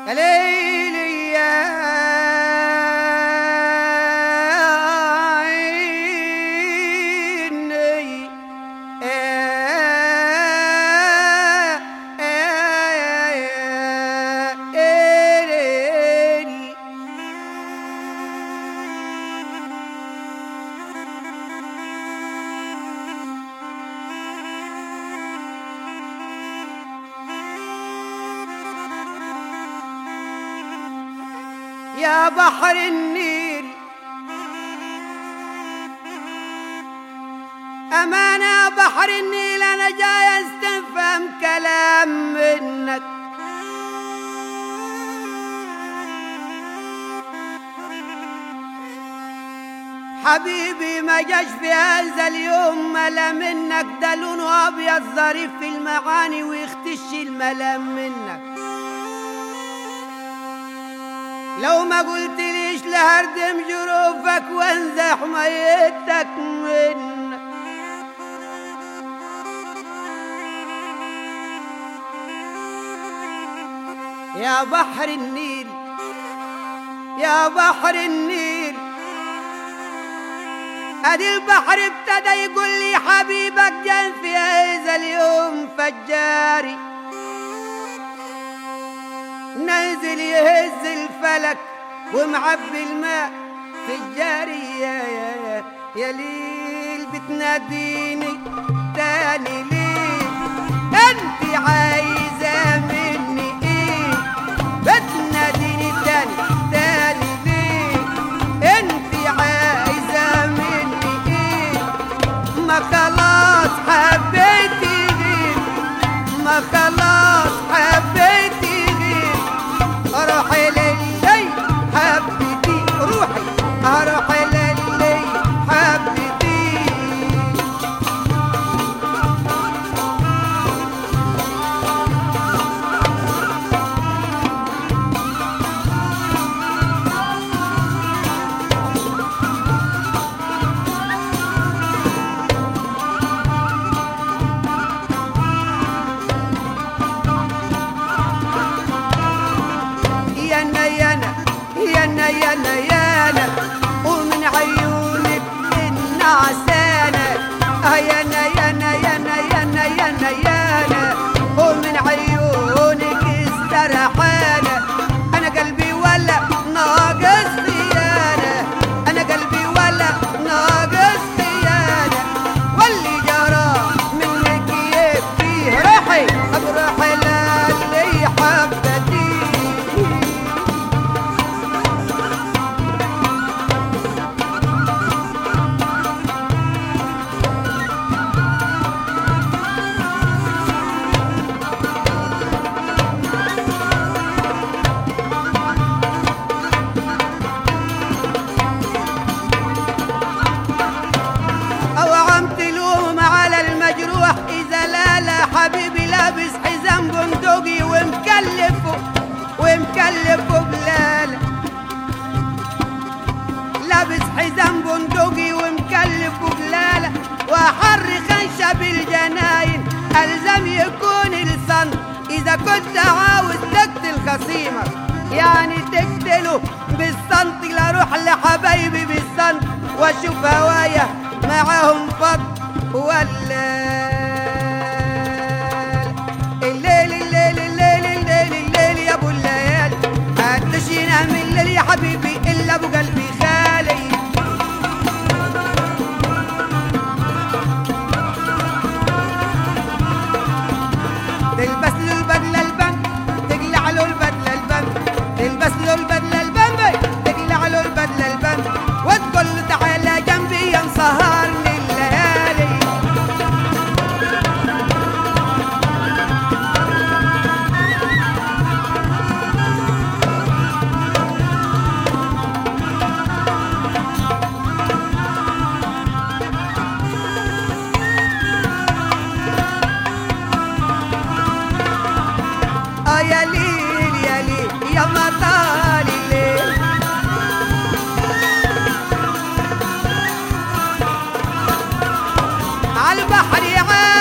ليلي يا عيني يا بحر النيل أمانة بحر النيل أنا جاي استفهم كلام منك حبيبي ما جاش في هذا اليوم ملا منك ده لونه أبيض ظريف في المعاني ويختش الملام منك لو ما قلت ليش لهردم جروفك وانزح ميتك منك يا بحر النيل يا بحر النيل ادي البحر ابتدى يقول لي حبيبك جان في هذا اليوم فجاري نازل يهز الفلك ومعبي الماء في الجاري يا يا يا, يا ليل بتناديني تاني ليه انت عايزه مني ايه بتناديني تاني تاني ليه انت عايزه مني ايه ما خلاص حبيتي غير ما خلاص حبيتي غير روحي للي حبيتي روحي روحي للي حبيتي يانا يانا يانا يانا يانا ومن عيونك النعسانة آه يانا يانا يانا يانا يانا يانا ومن عيونك السرحانة أنا قلبي ولا ناقص خيانة أنا قلبي ولا ناقص خيانة واللي جرى منك يبكيه روحي بروحي للي حبتي او عم تلوم على المجروح اذا لا لا حبيبي لابس حزام بندقي ومكلفه ومكلفه بلاله لابس حزام بندقي ومكلفه بلاله وحر خنشة بالجناين الزم يكون الصن اذا كنت عاوز تقتل خصيمك يعني تقتله بالصنط لا روح لحبايبي بالصنط واشوف هوايا معاهم فض ولا الليل الليل الليل الليل الليل يا ابو الليالي محدش ينام الليل يا حبيبي الا ابو قلبي خالي تلبس له البدله البنك تقلع له البدله البنك تلبس له البدله البنك تقلع له البدله البنك وتقول له تعالى جنبي يا مسهرني الليالي اه يا ليل يا ليل يا مطال الليل عالبحر عال